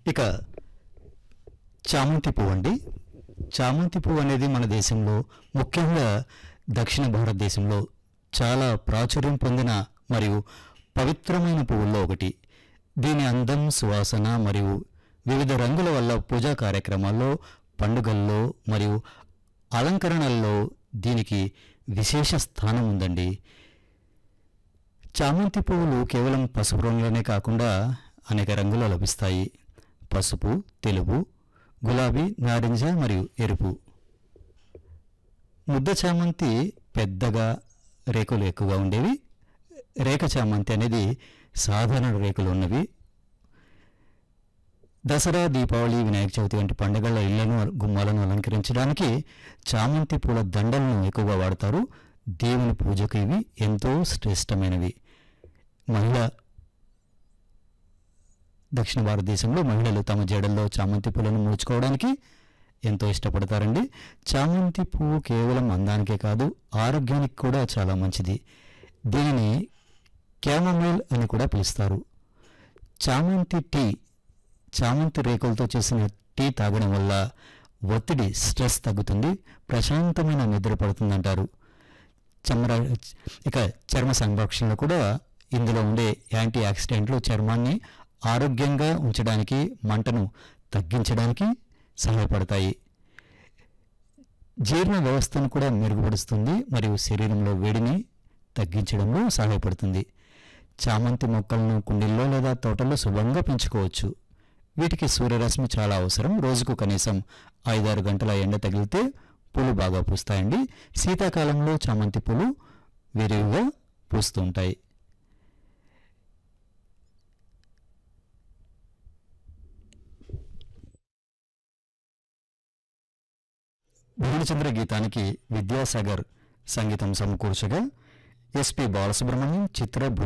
ఇక చామంతి పువ్వు అండి చామంతి పువ్వు అనేది మన దేశంలో ముఖ్యంగా దక్షిణ భారతదేశంలో చాలా ప్రాచుర్యం పొందిన మరియు పవిత్రమైన పువ్వుల్లో ఒకటి దీని అందం సువాసన మరియు వివిధ రంగుల వల్ల పూజా కార్యక్రమాల్లో పండుగల్లో మరియు అలంకరణల్లో దీనికి విశేష స్థానం ఉందండి చామంతి పువ్వులు కేవలం పసుపు రంగులోనే కాకుండా అనేక రంగులు లభిస్తాయి పసుపు తెలుపు గులాబీ నారింజ మరియు ఎరుపు ముద్ద చామంతి పెద్దగా రేకులు ఎక్కువగా ఉండేవి రేఖ చామంతి అనేది సాధారణ రేకులు ఉన్నవి దసరా దీపావళి వినాయక చవితి వంటి పండుగల ఇళ్లను గుమ్మాలను అలంకరించడానికి చామంతి పూల దండలను ఎక్కువగా వాడతారు దేవుని పూజకు ఇవి ఎంతో శ్రేష్టమైనవి మహిళ దక్షిణ భారతదేశంలో మహిళలు తమ జడల్లో చామంతి పూలను ముడుచుకోవడానికి ఎంతో ఇష్టపడతారండి చామంతి పువ్వు కేవలం అందానికే కాదు ఆరోగ్యానికి కూడా చాలా మంచిది దీనిని క్యామమైల్ అని కూడా పిలుస్తారు చామంతి టీ చామంతి రేకులతో చేసిన టీ తాగడం వల్ల ఒత్తిడి స్ట్రెస్ తగ్గుతుంది ప్రశాంతమైన నిద్ర పడుతుందంటారు చర్మ ఇక చర్మ సంరక్షణలో కూడా ఇందులో ఉండే యాంటీ ఆక్సిడెంట్లు చర్మాన్ని ఆరోగ్యంగా ఉంచడానికి మంటను తగ్గించడానికి సహాయపడతాయి జీర్ణ వ్యవస్థను కూడా మెరుగుపరుస్తుంది మరియు శరీరంలో వేడిని తగ్గించడంలో సహాయపడుతుంది చామంతి మొక్కలను కుండీల్లో లేదా తోటల్లో శుభ్రంగా పెంచుకోవచ్చు వీటికి సూర్యరశ్మి చాలా అవసరం రోజుకు కనీసం ఐదారు గంటల ఎండ తగిలితే పూలు బాగా పూస్తాయండి శీతాకాలంలో చామంతి పూలు విరివిగా పూస్తూ ఉంటాయి భూమిచంద్ర గీతానికి విద్యాసాగర్ సంగీతం సమకూర్చగా ఎస్పి బాలసుబ్రహ్మణ్యం చిత్ర